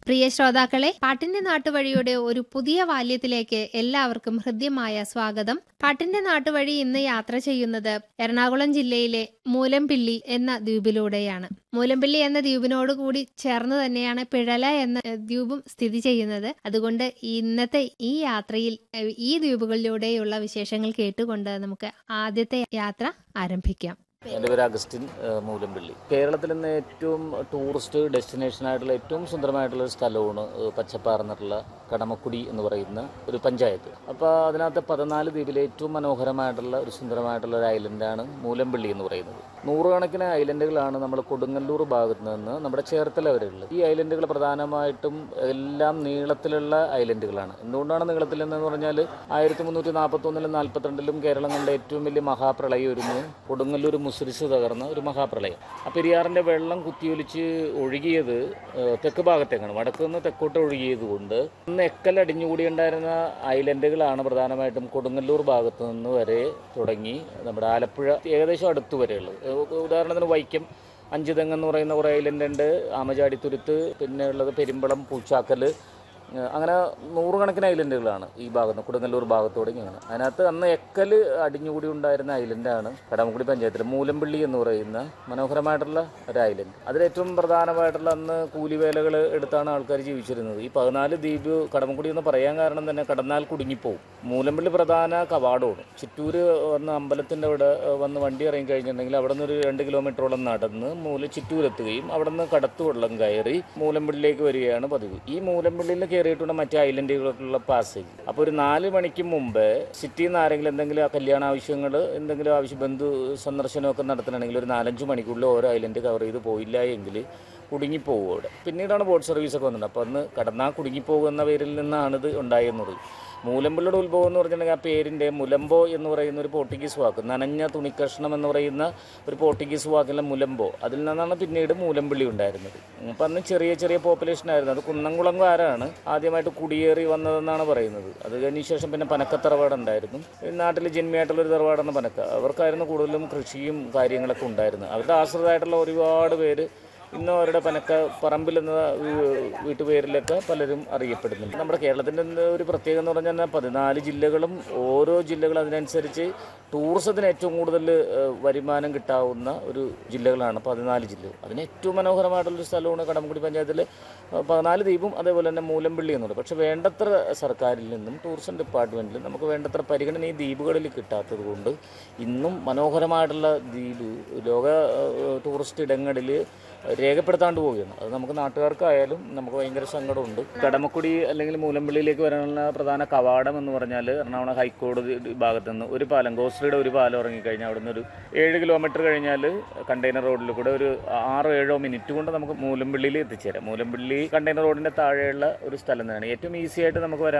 പ്രിയ ശ്രോതാക്കളെ പാട്ടിന്റെ നാട്ടുവഴിയുടെ ഒരു പുതിയ വാല്യത്തിലേക്ക് എല്ലാവർക്കും ഹൃദ്യമായ സ്വാഗതം പാട്ടിന്റെ നാട്ടുവഴി ഇന്ന് യാത്ര ചെയ്യുന്നത് എറണാകുളം ജില്ലയിലെ മൂലംപിള്ളി എന്ന ദ്വീപിലൂടെയാണ് മൂലംപിള്ളി എന്ന ദ്വീപിനോട് കൂടി ചേർന്ന് തന്നെയാണ് പിഴല എന്ന ഏഹ്, ദ്വീപും സ്ഥിതി ചെയ്യുന്നത് അതുകൊണ്ട് ഇന്നത്തെ ഈ യാത്രയിൽ ഏഹ്, ഈ ദ്വീപുകളിലൂടെയുള്ള വിശേഷങ്ങൾ കേട്ടുകൊണ്ട് നമുക്ക് ആദ്യത്തെ യാത്ര ആരംഭിക്കാം എൻ്റെ പേര് അഗസ്റ്റിൻ ഏഹ്, മൂലംപള്ളി കേരളത്തിൽ ഇന്ന് ഏറ്റവും ടൂറിസ്റ്റ് ഡെസ്റ്റിനേഷൻ ആയിട്ടുള്ള ഏറ്റവും സുന്ദരമായിട്ടുള്ള ഒരു സ്ഥലമാണ് ഏഹ്, പച്ചപ്പാർന്നിട്ടുള്ള കടമക്കുടി എന്ന് പറയുന്ന ഒരു പഞ്ചായത്ത് അപ്പോൾ അതിനകത്ത് പതിനാല് ദ്വീപിലെ ഏറ്റവും മനോഹരമായിട്ടുള്ള ഒരു സുന്ദരമായിട്ടുള്ള ഒരു ഐലൻഡാണ് മൂലംപള്ളി എന്ന് പറയുന്നത് നൂറുകണക്കിന് ഐലൻഡുകളാണ് നമ്മൾ കൊടുങ്ങല്ലൂർ ഭാഗത്ത് നിന്ന് നമ്മുടെ ചേർത്തല വരെ ഉള്ളത് ഈ ഐലൻഡുകൾ പ്രധാനമായിട്ടും എല്ലാം നീളത്തിലുള്ള ഐലൻഡുകളാണ് എന്തുകൊണ്ടാണ് നീളത്തിൽ എന്ന് പറഞ്ഞാൽ ആയിരത്തി മുന്നൂറ്റി നാൽപ്പത്തൊന്നിലും നാൽപ്പത്തിരണ്ടിലും കേരളം കണ്ട ഏറ്റവും വലിയ മഹാപ്രളയം ഒരുന്നു കൊടുങ്ങല്ലൂർ മുസ്രിച്ച് തകർന്ന ഒരു മഹാപ്രളയം ആ പെരിയാറിൻ്റെ വെള്ളം കുത്തിയൊലിച്ച് ഒഴുകിയത് ഏഹ്, തെക്ക് ഭാഗത്തേക്കാണ് വടക്ക് നിന്ന് തെക്കോട്ട് ഒഴുകിയത് കൊണ്ട് അന്ന് എക്കൽ അടിഞ്ഞുകൂടിയുണ്ടായിരുന്ന ഐലൻഡുകളാണ് പ്രധാനമായിട്ടും കൊടുങ്ങല്ലൂർ ഭാഗത്ത് നിന്ന് വരെ തുടങ്ങി നമ്മുടെ ആലപ്പുഴ ഏകദേശം അടുത്ത് വരെയുള്ളത് ഏഹ്, ഉദാഹരണത്തിന് വൈക്കം അഞ്ചുതെങ്ങ് എന്ന് പറയുന്ന കുറേ ഐലൻഡ് ഉണ്ട് ആമചാടിത്തുരുത്ത് പിന്നെ ഉള്ളത് പെരുമ്പളം പൂച്ചാക്കൽ ഏഹ് അങ്ങനെ നൂറുകണക്കിന് ഐലൻഡുകളാണ് ഈ ഭാഗത്ത് കൊടുങ്ങല്ലൂർ ഭാഗത്തോടെ ഇങ്ങനെ അതിനകത്ത് അന്ന് എക്കൽ അടിഞ്ഞുകൂടി ഉണ്ടായിരുന്ന ഐലൻഡാണ് കടമക്കുടി പഞ്ചായത്തിൽ മൂലമ്പള്ളി എന്ന് പറയുന്ന മനോഹരമായിട്ടുള്ള ഒരു ഐലൻഡ് അതിലേറ്റവും പ്രധാനമായിട്ടുള്ള അന്ന് കൂലിവേലകൾ എടുത്താണ് ആൾക്കാർ ജീവിച്ചിരുന്നത് ഈ പതിനാല് ദ്വീപ് കടമക്കുടി എന്ന് പറയാൻ കാരണം തന്നെ കടന്നാൽ കുടുങ്ങിപ്പോവും മൂലമ്പള്ളി പ്രധാന കവാടമാണ് ചിറ്റൂര് വന്ന് അമ്പലത്തിൻ്റെ അവിടെ ഏഹ്, വന്ന് വണ്ടി ഇറങ്ങി കഴിഞ്ഞിട്ടുണ്ടെങ്കിൽ അവിടെ നിന്ന് ഒരു രണ്ട് കിലോമീറ്ററോളം നടന്ന് മൂല ചിറ്റൂരെത്തുകയും അവിടെ നിന്ന് കടത്തു വെള്ളം കയറി മൂലമ്പള്ളിയിലേക്ക് വരികയാണ് പതിവ് ഈ മൂലമ്പള്ളിയിൽ കയറിയിട്ടുള്ള മറ്റ് ഐലൻഡുകളിലുള്ള പാസേജ് അപ്പോൾ ഒരു നാല് മണിക്ക് മുമ്പ് സിറ്റിയിൽ നിന്ന് ആരെങ്കിലും എന്തെങ്കിലും കല്യാണ ആവശ്യങ്ങൾ എന്തെങ്കിലും ആവശ്യം ബന്ധു സന്ദർശനമൊക്കെ നടത്തണമെങ്കിൽ ഒരു നാലഞ്ച് മണിക്കൂറിൽ ഓരോ ഐലൻഡ് കവർ ചെയ്ത് പോയില്ല എങ്കിൽ കുടുങ്ങിപ്പോകും അവിടെ പിന്നീടാണ് ബോട്ട് സർവീസൊക്കെ വന്നത് അപ്പോൾ അന്ന് കടന്നാൽ കുടുങ്ങിപ്പോകുന്ന പേരിൽ നിന്നാണ് ഇത് ഉണ്ടായെന്നത് മൂലമ്പള്ളിയുടെ ഉത്ഭവം എന്ന് പറഞ്ഞിട്ടുണ്ടെങ്കിൽ ആ പേരിൻ്റെ മുലമ്പോ എന്ന് പറയുന്ന ഒരു പോർട്ടുഗീസ് വാക്ക് നനഞ്ഞ തുണിക്കഷ്ണം എന്ന് പറയുന്ന ഒരു പോർട്ടുഗീസ് വാക്കിലെ മുലമ്പോ അതിൽ നിന്നാണ് പിന്നീട് മൂലമ്പള്ളി ഉണ്ടായിരുന്നത് അപ്പം അന്ന് ചെറിയ ചെറിയ പോപ്പുലേഷൻ ആയിരുന്നു അത് കുന്നംകുളങ്കാരാണ് ആദ്യമായിട്ട് കുടിയേറി വന്നതെന്നാണ് പറയുന്നത് അത് കഴിഞ്ഞ ശേഷം പിന്നെ പനക്ക തറവാട് ഉണ്ടായിരുന്നു ഈ നാട്ടിൽ ജന്മിയായിട്ടുള്ള ഒരു തറവാടാണ് പനക്ക അവർക്കായിരുന്നു കൂടുതലും കൃഷിയും കാര്യങ്ങളൊക്കെ ഉണ്ടായിരുന്നത് അവരുടെ ആശ്രിതമായിട്ടുള്ള ഒരുപാട് പേര് ഇന്നും അവരുടെ പനക്ക പറമ്പിൽ എന്ന വീ- വീട്ടുപേരിലൊക്കെ പലരും അറിയപ്പെടുന്നുണ്ട് നമ്മുടെ കേരളത്തിൻ്റെ ഒരു പ്രത്യേകത എന്ന് പറഞ്ഞാൽ പതിനാല് ജില്ലകളും ഓരോ ജില്ലകളും അതിനനുസരിച്ച് ടൂറിസത്തിന് ഏറ്റവും കൂടുതൽ ഏഹ്, വരുമാനം കിട്ടാവുന്ന ഒരു ജില്ലകളാണ് പതിനാല് ജില്ലകൾ അതിന് ഏറ്റവും മനോഹരമായിട്ടുള്ളൊരു സ്ഥലമാണ് കടമക്കുടി പഞ്ചായത്തിൽ പതിനാല് ദ്വീപും അതേപോലെ തന്നെ മൂലമ്പള്ളി എന്നുള്ളത് പക്ഷേ വേണ്ടത്ര സർക്കാരിൽ നിന്നും ടൂറിസം ഡിപ്പാർട്ട്മെൻറ്റിൽ നമുക്ക് വേണ്ടത്ര പരിഗണന ഈ ദ്വീപുകളിൽ കിട്ടാത്തത് കൊണ്ട് ഇന്നും മനോഹരമായിട്ടുള്ള ദ്വീപ് ലോക ഏഹ്, ടൂറിസ്റ്റ് ഇടങ്ങളിൽ രേഖപ്പെടുത്താണ്ട് പോവുകയാണ് അത് നമുക്ക് നാട്ടുകാർക്കായാലും നമുക്ക് ഭയങ്കര സങ്കടമുണ്ട് കടമക്കുടി അല്ലെങ്കിൽ മൂലമ്പള്ളിയിലേക്ക് വരാനുള്ള പ്രധാന കവാടം എന്ന് പറഞ്ഞാൽ എറണാകുളം ഹൈക്കോടതി ഭാഗത്ത് നിന്ന് ഒരു പാലം ഗോശ്രീയുടെ ഒരു പാലം ഇറങ്ങിക്കഴിഞ്ഞാൽ അവിടെ നിന്ന് ഒരു ഏഴ് കിലോമീറ്റർ കഴിഞ്ഞാൽ കണ്ടെയ്നർ റോഡിൽ കൂടെ ഒരു ആറോ ഏഴോ മിനിറ്റ് കൊണ്ട് നമുക്ക് മൂലമ്പള്ളിയിൽ എത്തിച്ചേരാം മൂലമ്പള്ളി കണ്ടെയ്നർ റോഡിൻ്റെ താഴെയുള്ള ഒരു സ്ഥലം തന്നെയാണ് ഏറ്റവും ഈസി ആയിട്ട് നമുക്ക് വരാൻ